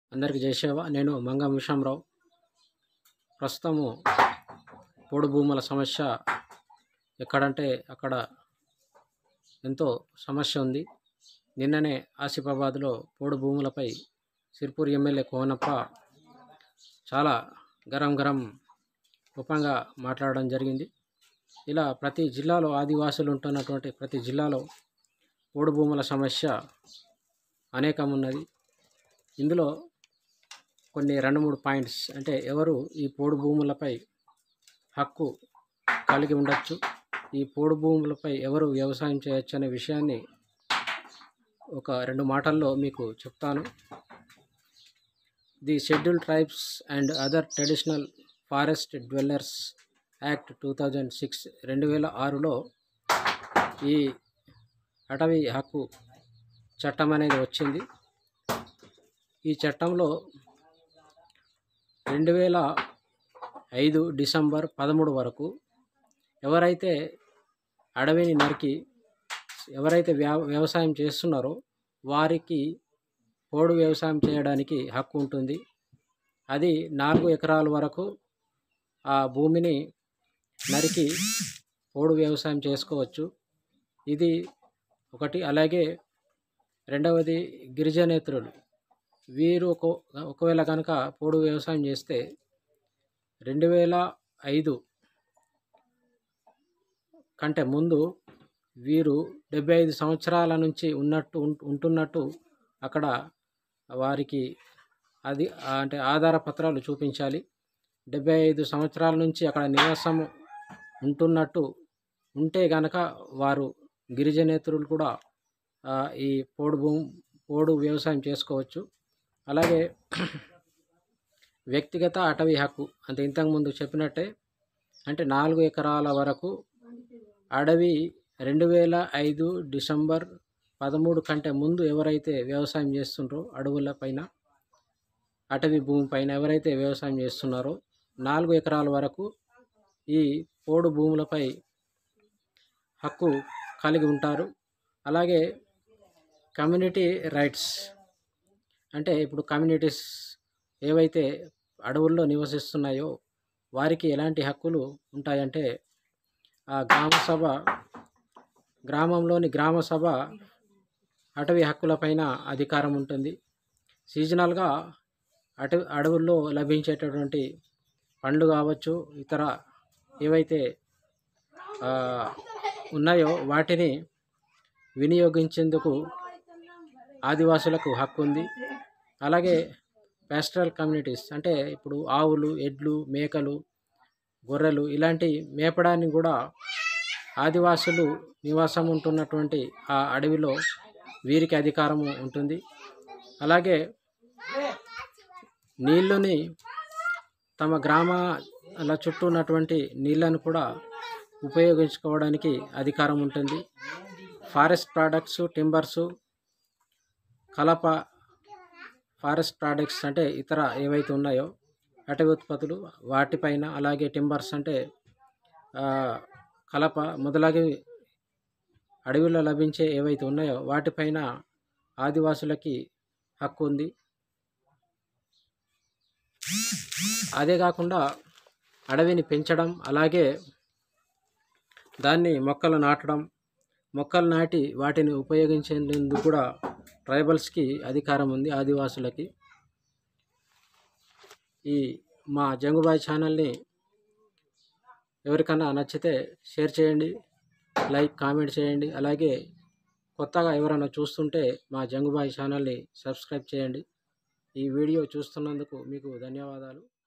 అందరికీ జయసేవ నేను మంగం విషంరావు ప్రస్తుతము పోడు భూముల సమస్య ఎక్కడంటే అక్కడ ఎంతో సమస్య ఉంది నిన్ననే ఆసిఫాబాద్లో పోడు భూములపై సిర్పూర్ ఎమ్మెల్యే కోనప్ప చాలా గరం గరం రూపంగా మాట్లాడడం జరిగింది ఇలా ప్రతి జిల్లాలో ఆదివాసులు ఉంటున్నటువంటి ప్రతి జిల్లాలో పోడు భూముల సమస్య అనేకం ఉన్నది ఇందులో కొన్ని రెండు మూడు పాయింట్స్ అంటే ఎవరు ఈ పోడు భూములపై హక్కు కలిగి ఉండొచ్చు ఈ పోడు భూములపై ఎవరు వ్యవసాయం చేయొచ్చు అనే విషయాన్ని ఒక రెండు మాటల్లో మీకు చెప్తాను the schedule tribes and other traditional forest dwellers act two thousand six రెండు వేల ఆరులో ఈ అటవీ హక్కు చట్టం అనేది వచ్చింది ఈ చట్టంలో రెండు వేల ఐదు డిసెంబర్ పదమూడు వరకు ఎవరైతే అడవిని నరికి ఎవరైతే వ్యా వ్యవసాయం చేస్తున్నారో వారికి పోడు వ్యవసాయం చేయడానికి హక్కు ఉంటుంది అది నాలుగు ఎకరాల వరకు ఆ భూమిని నరికి పోడు వ్యవసాయం చేసుకోవచ్చు ఇది ఒకటి అలాగే రెండవది గిరిజనేతరులు వీరు ఒక ఒకవేళ కనుక పోడు వ్యవసాయం చేస్తే రెండు వేల ఐదు కంటే ముందు వీరు డెబ్బై ఐదు సంవత్సరాల నుంచి ఉన్నట్టు ఉం- ఉంటున్నట్టు అక్కడ వారికి అది అంటే ఆధార పత్రాలు చూపించాలి డెబ్బై ఐదు సంవత్సరాల నుంచి అక్కడ నివాసం ఉంటున్నట్టు ఉంటే గనక వారు గిరిజనేతరులు కూడా ఆ, ఈ పోడు భూమి పోడు వ్యవసాయం చేసుకోవచ్చు అలాగే వ్యక్తిగత అటవీ హక్కు అంటే ఇంతకుముందు చెప్పినట్టే అంటే నాలుగు ఎకరాల వరకు అడవి రెండు వేల ఐదు డిసెంబర్ పదమూడు కంటే ముందు ఎవరైతే వ్యవసాయం చేస్తుండ్రో అడవుల పైన అటవీ భూమి పైన ఎవరైతే వ్యవసాయం చేస్తున్నారో నాలుగు ఎకరాల వరకు ఈ పోడు భూములపై హక్కు కలిగి ఉంటారు అలాగే కమ్యూనిటీ రైట్స్ అంటే ఇప్పుడు కమ్యూనిటీస్ ఏవైతే అడవుల్లో నివసిస్తున్నాయో వారికి ఎలాంటి హక్కులు ఉంటాయంటే ఆ గ్రామ సభ గ్రామంలోని గ్రామ సభ అటవీ హక్కులపైన అధికారం ఉంటుంది సీజనల్గా అటవీ అడవుల్లో లభించేటటువంటి పండ్లు కావచ్చు ఇతర ఏవైతే ఆ, ఉన్నాయో వాటిని వినియోగించేందుకు ఆదివాసులకు హక్కు ఉంది అలాగే పాస్టరల్ కమ్యూనిటీస్ అంటే ఇప్పుడు ఆవులు ఎడ్లు మేకలు గొర్రెలు ఇలాంటి మేపడాన్ని కూడా ఆదివాసులు నివాసం ఉంటున్నటువంటి ఆ అడవిలో వీరికి అధికారము ఉంటుంది అలాగే నీళ్ళని తమ గ్రామాల చుట్టూ ఉన్నటువంటి నీళ్ళను కూడా ఉపయోగించుకోవడానికి అధికారం ఉంటుంది ఫారెస్ట్ ప్రోడక్ట్స్ టింబర్సు కలప ఫారెస్ట్ ప్రోడక్ట్స్ అంటే ఇతర ఏవైతే ఉన్నాయో అటవీ ఉత్పత్తులు వాటిపైన అలాగే టింబర్స్ అంటే ఆ, కలప మొదలగు అడవిలో లభించే ఏవైతే ఉన్నాయో వాటిపైన ఆదివాసులకి హక్కు ఉంది అదే కాకుండా అడవిని పెంచడం అలాగే దాన్ని మొక్కలు నాటడం మొక్కలు నాటి వాటిని ఉపయోగించేందుకు కూడా ట్రైబల్స్కి అధికారం ఉంది ఆదివాసులకి ఈ మా జంగుబాయ్ ఛానల్ని ఎవరికన్నా నచ్చితే షేర్ చేయండి లైక్ కామెంట్ చేయండి అలాగే కొత్తగా ఎవరైనా చూస్తుంటే మా జంగుబాయ్ ఛానల్ని సబ్స్క్రైబ్ చేయండి ఈ వీడియో చూస్తున్నందుకు మీకు ధన్యవాదాలు